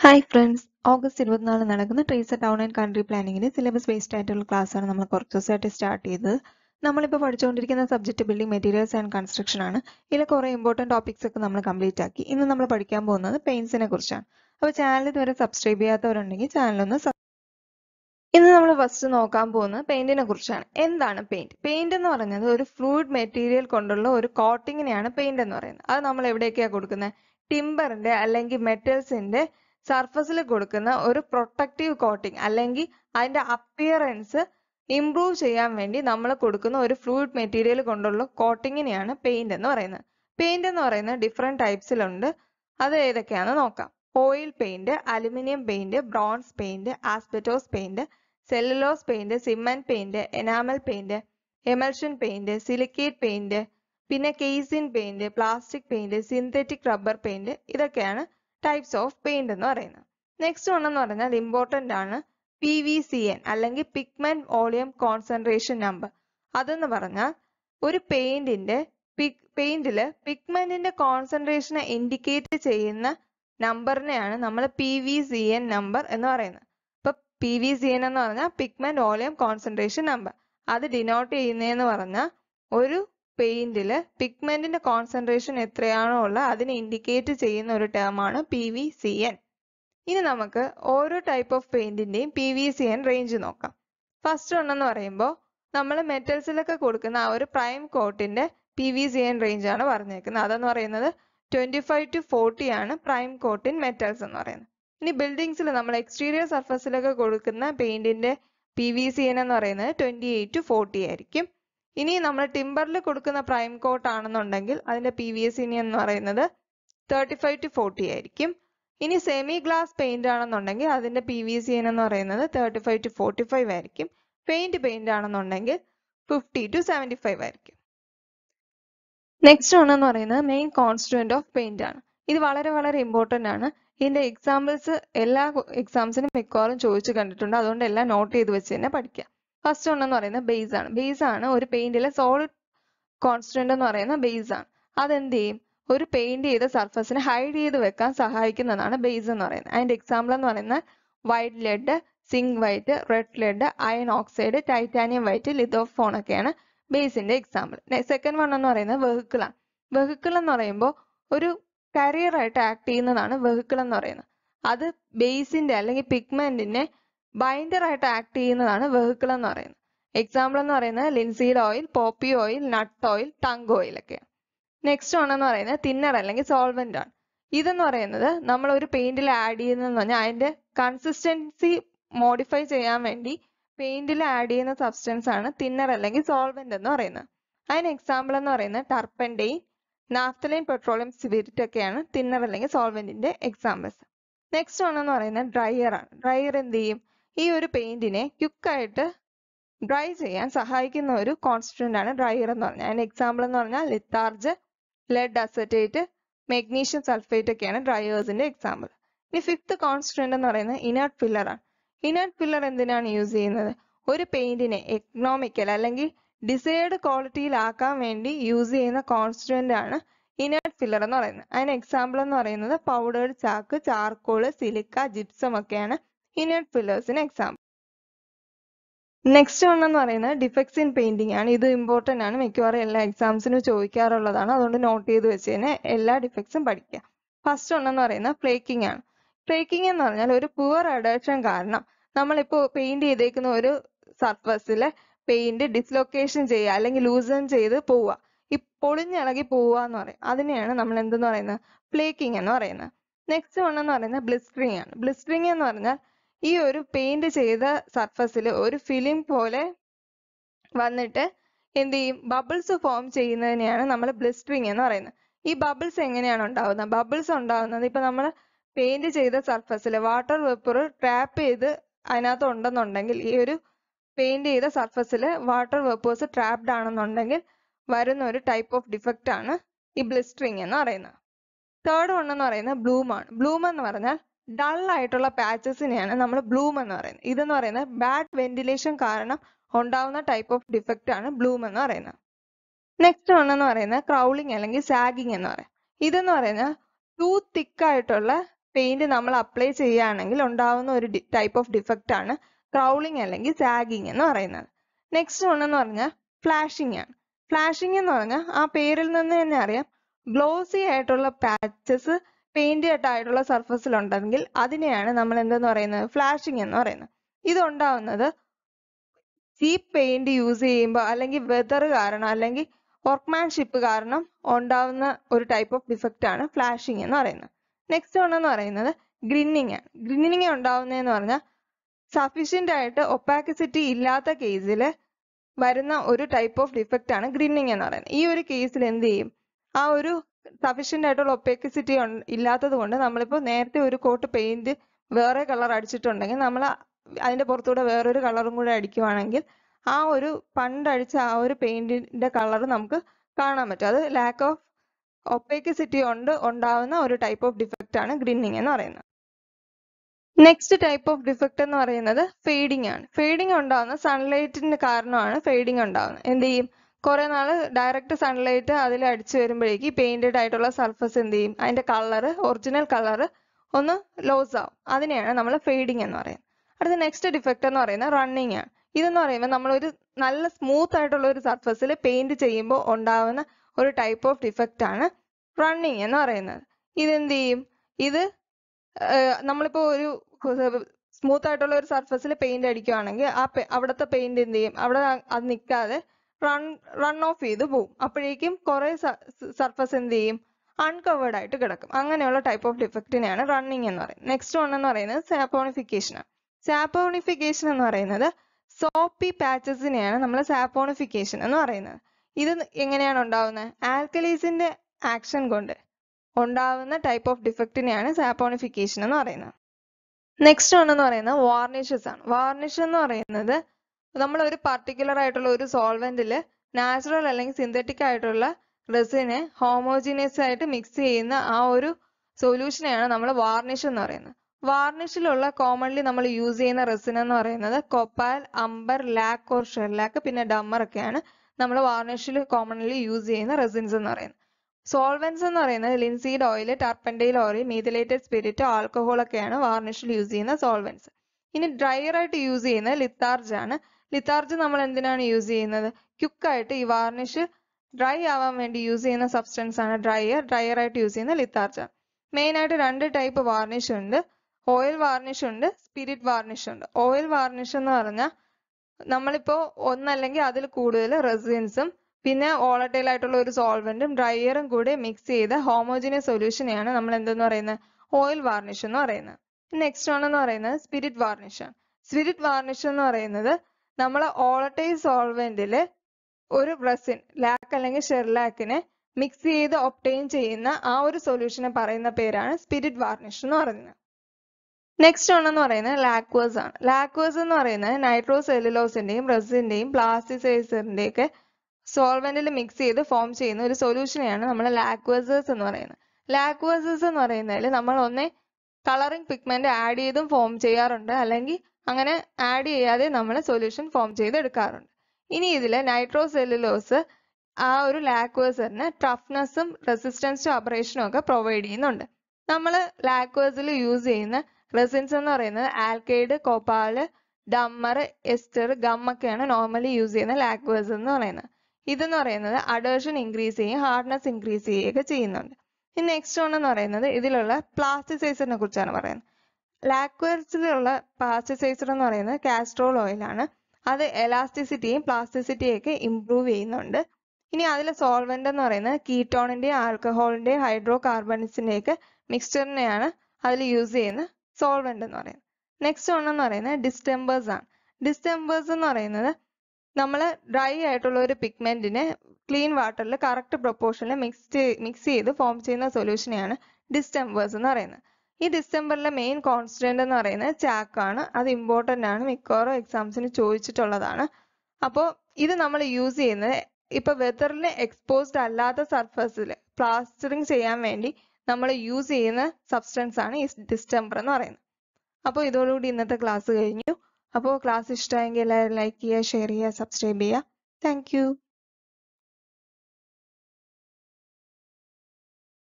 hi friends August ഇരുപത്തിനാല് നടക്കുന്ന ട്രീസ് ടൗൺ ആൻഡ് കൺട്രി പ്ലാനിങ്ങിന്റെ സിലബസ് ബേസ്ഡ് ആയിട്ടുള്ള ക്ലാസ്സാണ് നമ്മൾ കുറച്ച് ദിവസമായിട്ട് സ്റ്റാർട്ട് ചെയ്തത് നമ്മളിപ്പോൾ പഠിച്ചുകൊണ്ടിരിക്കുന്ന subject building materials and construction ആണ് ഇതിൽ കുറേ ഇമ്പോർട്ടൻറ്റ് ടോപ്പിക്സ് ഒക്കെ നമ്മൾ കംപ്ലീറ്റ് ആക്കി ഇന്ന് നമ്മൾ പഠിക്കാൻ പോകുന്നത് പെയിൻസിനെ കുറിച്ചാണ് അപ്പോൾ ചാനൽ ഇതുവരെ സബ്സ്ക്രൈബ് ചെയ്യാത്തവരുണ്ടെങ്കിൽ ചാനലൊന്ന് സബ് ഇന്ന് നമ്മൾ ഫസ്റ്റ് നോക്കാൻ പോകുന്നത് പെയിന്റിനെ കുറിച്ചാണ് എന്താണ് പെയിന്റ് പെയിന്റ് എന്ന് പറയുന്നത് ഒരു ഫ്ലൂയിഡ് മെറ്റീരിയൽ കൊണ്ടുള്ള ഒരു കോട്ടിങ്ങിനെയാണ് പെയിന്റ് എന്ന് പറയുന്നത് അത് നമ്മൾ എവിടെയൊക്കെയാണ് കൊടുക്കുന്നത് ടിമ്പറിന്റെ അല്ലെങ്കിൽ മെറ്റൽസിന്റെ സർഫസിൽ കൊടുക്കുന്ന ഒരു പ്രൊട്ടക്റ്റീവ് കോട്ടിംഗ് അല്ലെങ്കിൽ അതിന്റെ അപ്പിയറൻസ് ഇംപ്രൂവ് ചെയ്യാൻ വേണ്ടി നമ്മൾ കൊടുക്കുന്ന ഒരു ഫ്ലൂയിഡ് മെറ്റീരിയൽ കൊണ്ടുള്ള കോട്ടിങ്ങിനെയാണ് പെയിന്റ് എന്ന് പറയുന്നത് പെയിന്റ് എന്ന് പറയുന്നത് ഡിഫറെന്റ് ടൈപ്സിലുണ്ട് അത് ഏതൊക്കെയാണെന്ന് നോക്കാം oil paint aluminium paint bronze paint asbestos paint cellulose paint cement paint enamel paint emulsion paint silicate paint പിന്നെ casein paint plastic paint synthetic rubber paint ഇതൊക്കെയാണ് ടൈപ്സ് ഓഫ് പെയിന്റ് എന്ന് പറയുന്നത് നെക്സ്റ്റ് വൺ എന്ന് പറഞ്ഞാൽ important ആണ് P V C N അല്ലെങ്കിൽ pigment volume concentration number അതെന്ന് പറഞ്ഞാൽ ഒരു പെയിന്റിന്റെ പെയിന്റില് പിഗ്മെന്റിന്റെ കോൺസെൻട്രേഷനെ ഇൻഡിക്കേറ്റ് ചെയ്യുന്ന നമ്പറിനെയാണ് നമ്മൾ P V C N number എന്ന് പറയുന്നത് ഇപ്പൊ പി വി സി എൻ എന്ന് പറഞ്ഞാൽ പിഗ്മെന്റ് വോളിയം കോൺസെൻട്രേഷൻ നമ്പർ അത് ഡിനോട്ട് ചെയ്യുന്നതെന്ന് പറഞ്ഞാൽ ഒരു പെയിന്റില് പിഗ്മെന്റിന്റെ കോൺസെൻട്രേഷൻ എത്രയാണോ ഉള്ളത് അതിനെ ഇൻഡിക്കേറ്റ് ചെയ്യുന്ന ഒരു ടേം ആണ് പി വി സി എൻ ഇനി നമുക്ക് ഓരോ ടൈപ്പ് ഓഫ് പെയിന്റിന്റെയും P V C N range നോക്കാം ഫസ്റ്റ് എന്ന് പറയുമ്പോൾ നമ്മൾ മെറ്റൽസിലൊക്കെ കൊടുക്കുന്ന ആ ഒരു പ്രൈം കോട്ടിന്റെ P V C N range ആണ് പറഞ്ഞേക്കുന്നത് അതെന്ന് പറയുന്നത് ട്വന്റി ഫൈവ് ടു ഫോർട്ടി ആണ് പ്രൈം കോട്ട് ഇൻ മെറ്റൽസ് എന്ന് പറയുന്നത് ഇനി ബിൽഡിങ്സിൽ നമ്മൾ എക്സ്റ്റീരിയർ സർഫസിലൊക്കെ കൊടുക്കുന്ന പെയിന്റിന്റെ പി വി സി എൻ എന്ന് പറയുന്നത് ട്വന്റി എയ്റ്റ് ടു ഫോർട്ടി ആയിരിക്കും ഇനി നമ്മൾ ടിമ്പറിൽ കൊടുക്കുന്ന പ്രൈം കോട്ട് ആണെന്നുണ്ടെങ്കിൽ അതിന്റെ പി വി എസ് ഇനി എന്ന് പറയുന്നത് തേർട്ടി ഫൈവ് ടു ഫോർട്ടി ആയിരിക്കും ഇനി സെമി ഗ്ലാസ് പെയിന്റ് ആണെന്നുണ്ടെങ്കിൽ അതിന്റെ പി വി സി എൻ എന്ന് പറയുന്നത് thirty five to forty five ആയിരിക്കും പെയിന്റ് പെയിന്റ് ആണെന്നുണ്ടെങ്കിൽ ഫിഫ്റ്റി ടു സെവൻറ്റി ഫൈവ് ആയിരിക്കും നെക്സ്റ്റ് വൺ എന്ന് പറയുന്നത് മെയിൻ കോൺസ്റ്റുവന്റ് ഓഫ് പെയിന്റ് ആണ് ഇത് വളരെ വളരെ ഇമ്പോർട്ടന്റ് ആണ് ഇതിന്റെ എക്സാമ്പിൾസ് എല്ലാ എക്സാംസിനും മിക്കവാറും ചോദിച്ചു കണ്ടിട്ടുണ്ട് അതുകൊണ്ട് എല്ലാം നോട്ട് ചെയ്ത് വെച്ച് തന്നെ പഠിക്കുക ഫസ്റ്റ് വൺ എന്ന് പറയുന്നത് ബേസ് ആണ് ബേസ് ആണ് ഒരു പെയിന്റിലെ സോളിഡ് കോൺസ്റ്റന്റ് എന്ന് പറയുന്ന ബേസ് ആണ് അതെന്ത് ചെയ്യും ഒരു പെയിന്റ് ചെയ്ത സർഫസിനെ ഹൈഡ് ചെയ്ത് വെക്കാൻ സഹായിക്കുന്നതാണ് ബേസ് എന്ന് പറയുന്നത് അതിന്റെ എക്സാമ്പിൾ എന്ന് പറയുന്നത് white lead zinc white red lead iron oxide titanium white lithophone ഒക്കെയാണ് ബേസിന്റെ എക്സാമ്പിൾ സെക്കൻഡ് വൺ എന്ന് പറയുന്നത് വെഹിക്കിൾ ആണ് വെഹിക്കിൾ എന്ന് പറയുമ്പോൾ ഒരു കരിയർ ആയിട്ട് ആക്ട് ചെയ്യുന്നതാണ് വെഹിക്കിൾ എന്ന് പറയുന്നത് അത് ബേസിന്റെ അല്ലെങ്കിൽ പിഗ്മെന്റിനെ ബൈൻഡർ ആയിട്ട് ആക്ട് ചെയ്യുന്നതാണ് വെഹിക്കിൾ എന്ന് പറയുന്നത് എക്സാമ്പിൾ എന്ന് പറയുന്നത് linseed oil poppy oil nut oil tung oil ഒക്കെയാണ് നെക്സ്റ്റ് വൺ എന്ന് പറയുന്നത് തിന്നർ അല്ലെങ്കിൽ സോൾവെന്റ് ആണ് ഇതെന്ന് പറയുന്നത് നമ്മൾ ഒരു പെയിന്റിൽ ആഡ് ചെയ്യുന്നതെന്ന് പറഞ്ഞാൽ അതിന്റെ കൺസിസ്റ്റൻസി മോഡിഫൈ ചെയ്യാൻ വേണ്ടി പെയിന്റിൽ ആഡ് ചെയ്യുന്ന സബ്സ്റ്റൻസ് ആണ് തിന്നർ അല്ലെങ്കിൽ സോൾവെന്റ് എന്ന് പറയുന്നത് അതിന് എക്സാമ്പിൾ എന്ന് പറയുന്നത് ടർപ്പൻറ്റെയിൻ നാഫ്തലൈൻ പെട്രോളിയം സ്പിരിറ്റ് ഒക്കെയാണ് തിന്നർ അല്ലെങ്കിൽ സോൾവെന്റിന്റെ എക്സാമ്പിൾസ് നെക്സ്റ്റ് വൺ എന്ന് പറയുന്നത് ഡ്രയർ ആണ് ഡ്രയർ എന്ത് ചെയ്യും ഈ ഒരു പെയിന്റിനെ ക്യുക്കായിട്ട് ഡ്രൈ ചെയ്യാൻ സഹായിക്കുന്ന ഒരു കോൺസ്റ്റുവന്റ് ആണ് ഡ്രയർ എന്ന് പറഞ്ഞാൽ അതിന് എക്സാമ്പിൾ എന്ന് പറഞ്ഞാൽ litharge lead acetate magnesium sulphate ഒക്കെയാണ് ഡ്രയേഴ്സിന്റെ എക്സാമ്പിൾ ഇനി ഫിഫ്ത്ത് കോൺസ്റ്റുവന്റ് എന്ന് പറയുന്നത് ഇനർട്ട് ഫില്ലർ ആണ് ഇനർട്ട് ഫില്ലർ എന്തിനാണ് യൂസ് ചെയ്യുന്നത് ഒരു പെയിന്റിനെ എക്കണോമിക്കൽ അല്ലെങ്കിൽ ഡിസൈർഡ് ക്വാളിറ്റിയിലാക്കാൻ വേണ്ടി യൂസ് ചെയ്യുന്ന കോൺസ്റ്റുവന്റ് ആണ് ഇനർട്ട് ഫില്ലർ എന്ന് പറയുന്നത് അതിന് എക്സാമ്പിൾ എന്ന് പറയുന്നത് powdered chalk charcoal silica gypsum ഒക്കെയാണ് ഇനർട്ട് ഫില്ലേഴ്സിന് എക്സാമ്പിൾ നെക്സ്റ്റ് വൺ എന്ന് പറയുന്നത് ഡിഫക്ട്സ് ഇൻ പെയിന്റിംഗ് ആണ് ഇത് ഇമ്പോർട്ടന്റ് ആണ് മിക്കവാറും എല്ലാ എക്സാംസിനും ചോദിക്കാറുള്ളതാണ് അതുകൊണ്ട് നോട്ട് ചെയ്ത് വെച്ച് തന്നെ എല്ലാ ഡിഫക്ട്സും പഠിക്കുക ഫസ്റ്റ് വൺ എന്ന് പറയുന്നത് ഫ്ലേക്കിംഗ് ആണ് ഫ്ലേക്കിംഗ് എന്ന് പറഞ്ഞാൽ ഒരു പുവർ അഡേഷൻ കാരണം നമ്മളിപ്പോൾ പെയിന്റ് ചെയ്തേക്കുന്ന ഒരു സർഫസിലെ പെയിന്റ് ഡിസ്ലൊക്കേഷൻ ചെയ്യുക അല്ലെങ്കിൽ ലൂസൺ ചെയ്ത് പോവുക ഈ പൊളിഞ്ഞിളകി പോവുക എന്ന് പറയും അതിനെയാണ് നമ്മൾ എന്തെന്ന് പറയുന്നത് ഫ്ലേക്കിംഗ് എന്ന് പറയുന്നത് നെക്സ്റ്റ് വൺ എന്ന് പറയുന്നത് ബ്ലിസ്റ്ററിങ് ആണ് ബ്ലിസ്റ്ററിങ് എന്ന് പറഞ്ഞാൽ ഈ ഒരു പെയിന്റ് ചെയ്ത സർഫസിൽ ഒരു ഫിലിം പോലെ വന്നിട്ട് എന്ത് ചെയ്യും ബബിൾസ് ഫോം ചെയ്യുന്നതിനെയാണ് നമ്മൾ ബ്ലിസ്റ്ററിങ് എന്ന് പറയുന്നത് ഈ ബബിൾസ് എങ്ങനെയാണ് ഉണ്ടാവുന്നത് ബബിൾസ് ഉണ്ടാവുന്നത് ഇപ്പൊ നമ്മൾ പെയിന്റ് ചെയ്ത സർഫസിൽ വാട്ടർ വേപ്പർ ട്രാപ്പ് ചെയ്ത് അതിനകത്ത് ഉണ്ടെന്നുണ്ടെങ്കിൽ ഈ ഒരു പെയിന്റ് ചെയ്ത സർഫസിൽ വാട്ടർ വേപ്പേഴ്സ് ട്രാപ്ഡ് ആണെന്നുണ്ടെങ്കിൽ വരുന്ന ഒരു ടൈപ്പ് ഓഫ് ഡിഫക്റ്റ് ആണ് ഈ ബ്ലിസ്റ്ററിങ് എന്ന് പറയുന്നത് തേർഡ് വൺ എന്ന് പറയുന്നത് ബ്ലൂം ആണ് ബ്ലൂം എന്ന് പറഞ്ഞാൽ ഡൾ ആയിട്ടുള്ള പാച്ചസിനെയാണ് നമ്മൾ ബ്ലൂം എന്ന് പറയുന്നത് ഇതെന്ന് പറയുന്നത് ബാഡ് വെന്റിലേഷൻ കാരണം ഉണ്ടാവുന്ന ടൈപ്പ് ഓഫ് ഡിഫക്റ്റ് ആണ് ബ്ലൂം എന്ന് പറയുന്നത് നെക്സ്റ്റ് വൺ എന്ന് പറയുന്നത് ക്രൗളിംഗ് അല്ലെങ്കിൽ സാഗിങ് എന്ന് പറയും ഇതെന്ന് പറയുന്നത് ടൂ തിക്ക് ആയിട്ടുള്ള പെയിന്റ് നമ്മൾ അപ്ലൈ ചെയ്യുകയാണെങ്കിൽ ഉണ്ടാവുന്ന ഒരു ടൈപ്പ് ഓഫ് ഡിഫക്റ്റ് ആണ് ക്രൗളിംഗ് അല്ലെങ്കിൽ സാഗിങ് എന്ന് പറയുന്നത് നെക്സ്റ്റ് വൺ എന്ന് പറഞ്ഞാൽ ഫ്ലാഷിംഗ് ആണ് ഫ്ലാഷിംഗ് എന്ന് പറഞ്ഞാൽ ആ പേരിൽ നിന്ന് തന്നെ അറിയാം ഗ്ലോസി ആയിട്ടുള്ള പാച്ചസ് പെയിന്റ് ആയിട്ടുള്ള സർഫസിൽ ഉണ്ടെങ്കിൽ അതിനെയാണ് നമ്മൾ എന്തെന്ന് പറയുന്നത് ഫ്ലാഷിംഗ് എന്ന് പറയുന്നത് ഇത് ഉണ്ടാവുന്നത് ചീപ്പ് പെയിന്റ് യൂസ് ചെയ്യുമ്പോൾ അല്ലെങ്കിൽ വെതർ കാരണം അല്ലെങ്കിൽ വർക്ക്മാൻഷിപ്പ് കാരണം ഉണ്ടാവുന്ന ഒരു ടൈപ്പ് ഓഫ് ഡിഫക്റ്റ് ആണ് ഫ്ലാഷിംഗ് എന്ന് പറയുന്നത് നെക്സ്റ്റ് വൺ എന്ന് പറയുന്നത് ഗ്രിന്നിങ് ആണ് ഗ്രിന്നിങ് ഉണ്ടാവുന്നതെന്ന് പറഞ്ഞാൽ സഫീഷ്യന്റ് ആയിട്ട് ഒപ്പാസിറ്റി ഇല്ലാത്ത കേസിൽ വരുന്ന ഒരു ടൈപ്പ് ഓഫ് ഡിഫക്റ്റ് ആണ് ഗ്രിന്നിങ് എന്ന് പറയുന്നത് ഈ ഒരു കേസിൽ എന്ത് ചെയ്യും ആ ഒരു സഫീഷ്യന്റ് ആയിട്ടുള്ള ഒപ്പാസിറ്റി ഇല്ലാത്തത് കൊണ്ട് നമ്മളിപ്പോൾ നേരത്തെ ഒരു കോട്ട് പെയിന്റ് വേറെ കളർ അടിച്ചിട്ടുണ്ടെങ്കിൽ നമ്മൾ അതിന്റെ പുറത്തൂടെ വേറൊരു കളറും കൂടെ അടിക്കുവാണെങ്കിൽ ആ ഒരു പണ്ടടിച്ച ആ ഒരു പെയിന്റിന്റെ കളർ നമുക്ക് കാണാൻ പറ്റും അത് ലാക്ക് ഓഫ് ഒപ്പേസിറ്റി കൊണ്ട് ഉണ്ടാവുന്ന ഒരു ടൈപ്പ് ഓഫ് ഡിഫക്റ്റ് ആണ് ഗ്രിന്നിങ് എന്ന് പറയുന്നത് നെക്സ്റ്റ് ടൈപ്പ് ഓഫ് ഡിഫക്റ്റ് എന്ന് പറയുന്നത് ഫെയ്ഡിങ് ആണ് ഫെയ്ഡിങ് ഉണ്ടാവുന്ന സൺലൈറ്റിന്റെ കാരണമാണ് ഫെയ്ഡിങ് ഉണ്ടാവുന്നത് എന്ത് ചെയ്യും കുറെ നാള് ഡയറക്റ്റ് സൺലൈറ്റ് അതിൽ അടിച്ചു വരുമ്പോഴേക്ക് പെയിന്റഡ് ആയിട്ടുള്ള സർഫസ് എന്ത് ചെയ്യും അതിന്റെ കളർ ഒറിജിനൽ കളർ ഒന്ന് ലോസ് ആവും അതിനെയാണ് നമ്മൾ ഫെയ്ഡിങ് എന്ന് പറയുന്നത് അടുത്ത നെക്സ്റ്റ് ഡിഫക്റ്റ് എന്ന് പറയുന്നത് റണ്ണിങ് ആണ് ഇതെന്ന് പറയുമ്പോൾ നമ്മൾ ഒരു നല്ല സ്മൂത്ത് ആയിട്ടുള്ള ഒരു സർഫസിൽ പെയിന്റ് ചെയ്യുമ്പോൾ ഉണ്ടാവുന്ന ഒരു ടൈപ്പ് ഓഫ് ഡിഫക്റ്റ് ആണ് റണ്ണിങ് എന്ന് പറയുന്നത് ഇതെന്ത് ചെയ്യും ഇത് നമ്മളിപ്പോ ഒരു സ്മൂത്ത് ആയിട്ടുള്ള ഒരു സർഫസിൽ പെയിന്റ് അടിക്കുവാണെങ്കിൽ ആ അവിടുത്തെ പെയിന്റ് എന്ത് ചെയ്യും അവിടെ അത് നിൽക്കാതെ റൺ റൺ ഓഫ് ചെയ്ത് പോവും അപ്പോഴേക്കും കുറെ സർഫസ് എന്ത് ചെയ്യും അൺകവേർഡ് ആയിട്ട് കിടക്കും അങ്ങനെയുള്ള ടൈപ്പ് ഓഫ് ഡിഫക്റ്റിനെയാണ് റണ്ണിങ് എന്ന് പറയുന്നത് നെക്സ്റ്റ് വൺ എന്ന് പറയുന്നത് സാപ്പോണിഫിക്കേഷൻ ആണ് സാപ്പോണിഫിക്കേഷൻ എന്ന് പറയുന്നത് സോപ്പി പാച്ചസിനെയാണ് നമ്മൾ സാപ്പോണിഫിക്കേഷൻ എന്ന് പറയുന്നത് ഇത് എങ്ങനെയാണ് ഉണ്ടാവുന്നത് ആൽക്കലീസിന്റെ ആക്ഷൻ കൊണ്ട് ഉണ്ടാവുന്ന ടൈപ്പ് ഓഫ് ഡിഫക്റ്റിനെയാണ് സാപ്പോണിഫിക്കേഷൻ എന്ന് പറയുന്നത് നെക്സ്റ്റ് വൺ എന്ന് പറയുന്നത് വാർണിഷസ് ആണ് വാർണിഷ് എന്ന് പറയുന്നത് നമ്മൾ ഒരു പർട്ടിക്കുലർ ആയിട്ടുള്ള ഒരു സോൾവെന്റിൽ നാച്ചുറൽ അല്ലെങ്കിൽ സിന്തറ്റിക് ആയിട്ടുള്ള റെസിനെ ഹോമോജിനിയസ് ആയിട്ട് മിക്സ് ചെയ്യുന്ന ആ ഒരു സൊല്യൂഷനെയാണ് നമ്മൾ വാർണിഷ് എന്ന് പറയുന്നത് വാർണിഷിലുള്ള കോമൺലി നമ്മൾ യൂസ് ചെയ്യുന്ന റെസിൻ എന്ന് പറയുന്നത് copal amber lac or shellac പിന്നെ ഡമ്മർ ഒക്കെയാണ് നമ്മൾ വാർണിഷിൽ കോമൺലി യൂസ് ചെയ്യുന്ന റെസിൻസ് എന്ന് പറയുന്നത് സോൾവെന്റ്സ് എന്ന് പറയുന്നത് linseed oil turpentine oil methylated spirit alcohol ഒക്കെയാണ് വാർണിഷിൽ യൂസ് ചെയ്യുന്ന സോൾവെന്റ്സ് ഇനി ഡ്രയർ ആയിട്ട് യൂസ് ചെയ്യുന്നത് ലിത്താർജ് ആണ് ലിത്താർജ് നമ്മൾ എന്തിനാണ് യൂസ് ചെയ്യുന്നത് ക്യുക്കായിട്ട് ഈ വാർണിഷ് ഡ്രൈ ആവാൻ വേണ്ടി യൂസ് ചെയ്യുന്ന സബ്സ്റ്റൻസ് ആണ് ഡ്രയർ ഡ്രയർ ആയിട്ട് യൂസ് ചെയ്യുന്ന ലിത്താർജ് മെയിൻ ആയിട്ട് രണ്ട് ടൈപ്പ് വാർണിഷ് ഉണ്ട് ഓയിൽ വാർണിഷ് ഉണ്ട് സ്പിരിറ്റ് വാർണിഷ് ഉണ്ട് ഓയിൽ വാർണിഷ് എന്ന് പറഞ്ഞാൽ നമ്മളിപ്പോ ഒന്നല്ലെങ്കിൽ അതിൽ കൂടുതൽ റെസിൻസും പിന്നെ വോളറ്റൈൽ ആയിട്ടുള്ള ഒരു സോൾവെന്റും ഡ്രയറും കൂടി മിക്സ് ചെയ്ത ഹോമോജിനിയസ് സൊല്യൂഷനെയാണ് നമ്മൾ എന്തെന്ന് പറയുന്നത് ഓയിൽ വാർണിഷ് എന്ന് പറയുന്നത് നെക്സ്റ്റ് വൺ എന്ന് പറയുന്നത് സ്പിരിറ്റ് വാർണിഷ് ആണ് സ്പിരിറ്റ് വാർണിഷ് എന്ന് പറയുന്നത് നമ്മൾ ഓളറ്റൈൽ സോൾവെന്റിൽ ഒരു റെസിൻ ലാക്ക് അല്ലെങ്കിൽ ഷെർലാക്കിനെ മിക്സ് ചെയ്ത് ഒപ്റ്റെയിൻ ചെയ്യുന്ന ആ ഒരു സൊല്യൂഷനെ പറയുന്ന പേരാണ് സ്പിരിറ്റ് വാർണിഷ് എന്ന് പറയുന്നത് നെക്സ്റ്റ് വൺ എന്ന് പറയുന്നത് ലാക്വേഴ്സ് ആണ് ലാക്വേഴ്സ് എന്ന് പറയുന്നത് നൈട്രോ സെല്ലുലോസിന്റെയും റെസിന്റെയും പ്ലാസ്റ്റിസൈസറിന്റെയും ഒക്കെ സോൾവെന്റിൽ മിക്സ് ചെയ്ത് ഫോം ചെയ്യുന്ന ഒരു സൊല്യൂഷനെയാണ് നമ്മൾ ലാക്വേഴ്സേഴ്സ് എന്ന് പറയുന്നത് ലാക്വേഴ്സേഴ്സ് എന്ന് പറയുന്നതിൽ നമ്മൾ ഒന്നേ കളറിംഗ് പിഗ്മെന്റ് ആഡ് ചെയ്തും ഫോം ചെയ്യാറുണ്ട് അല്ലെങ്കിൽ അങ്ങനെ ആഡ് ചെയ്യാതെ നമ്മൾ സൊല്യൂഷൻ ഫോം ചെയ്ത് എടുക്കാറുണ്ട് ഇനി ഇതിൽ നൈട്രോ സെല്ലുലോസ് ആ ഒരു ലാക്വേഴ്സറിന് ടഫ്നെസ്സും റെസിസ്റ്റൻസ് ടു അബ്രേഷനും ഒക്കെ പ്രൊവൈഡ് ചെയ്യുന്നുണ്ട് നമ്മൾ ലാക്വേഴ്സിൽ യൂസ് ചെയ്യുന്ന റെസിൻസ് എന്ന് പറയുന്നത് alkyd copal dammar ester gum ഒക്കെയാണ് നോർമലി യൂസ് ചെയ്യുന്ന ലാക്വേഴ്സ് എന്ന് പറയുന്നത് ഇതെന്ന് പറയുന്നത് അഡേഷൻ ഇൻക്രീസ് ചെയ്യും ഹാർഡ്നെസ് ഇൻക്രീസ് ചെയ്യുകയൊക്കെ ചെയ്യുന്നുണ്ട് ഇനി നെക്സ്റ്റ് വൺ എന്ന് പറയുന്നത് ഇതിലുള്ള പ്ലാസ്റ്റിസൈസറിനെ കുറിച്ചാണ് പറയുന്നത് ലാക്വേഴ്സിലുള്ള പ്ലാസ്റ്റിസൈസർ എന്ന് പറയുന്നത് കാസ്ട്രോൾ ഓയിലാണ് അത് എലാസ്റ്റിസിറ്റിയും പ്ലാസ്റ്റിസിറ്റിയും ഒക്കെ ഇംപ്രൂവ് ചെയ്യുന്നുണ്ട് ഇനി അതിലെ സോൾവെന്റ് എന്ന് പറയുന്നത് കീറ്റോണിന്റെയും ആൽക്കഹോളിന്റെയും ഹൈഡ്രോ കാർബൺസിന്റെയും ഒക്കെ മിക്സ്ചറിനെയാണ് അതിൽ യൂസ് ചെയ്യുന്ന സോൾവെന്റ് എന്ന് പറയുന്നത് നെക്സ്റ്റ് വൺ എന്ന് പറയുന്നത് ഡിസ്റ്റംബേഴ്സ് ആണ് ഡിസ്റ്റംബേഴ്സ് എന്ന് പറയുന്നത് നമ്മൾ ഡ്രൈ ആയിട്ടുള്ള ഒരു പിഗ്മെന്റിനെ ക്ലീൻ വാട്ടറിൽ കറക്റ്റ് പ്രൊപ്പോർഷനിൽ മിക്സ് മിക്സ് ചെയ്ത് ഫോം ചെയ്യുന്ന സൊല്യൂഷനെയാണ് ഡിസ്റ്റംബേഴ്സ് എന്ന് പറയുന്നത് ഈ ഡിസ്റ്റംബറിലെ മെയിൻ കോൺസ്റ്റന്റ് എന്ന് പറയുന്നത് ചാക്കാണ് അത് ഇമ്പോർട്ടന്റ് ആണ് മിക്കവാറും എക്സാംസിന് ചോദിച്ചിട്ടുള്ളതാണ് അപ്പോൾ ഇത് നമ്മൾ യൂസ് ചെയ്യുന്നത് ഇപ്പൊ വെതറിന് എക്സ്പോസ്ഡ് അല്ലാത്ത സർഫസിൽ പ്ലാസ്റ്ററിങ് ചെയ്യാൻ വേണ്ടി നമ്മൾ യൂസ് ചെയ്യുന്ന സബ്സ്റ്റൻസ് ആണ് ഈ ഡിസ്റ്റംബർ എന്ന് പറയുന്നത് അപ്പോൾ ഇതോടുകൂടി ഇന്നത്തെ ക്ലാസ് കഴിഞ്ഞു അപ്പോൾ ക്ലാസ് ഇഷ്ടമായെങ്കിൽ എല്ലാവരും ലൈക്ക് ചെയ്യുക ഷെയർ ചെയ്യുക സബ്സ്ക്രൈബ് ചെയ്യുക താങ്ക്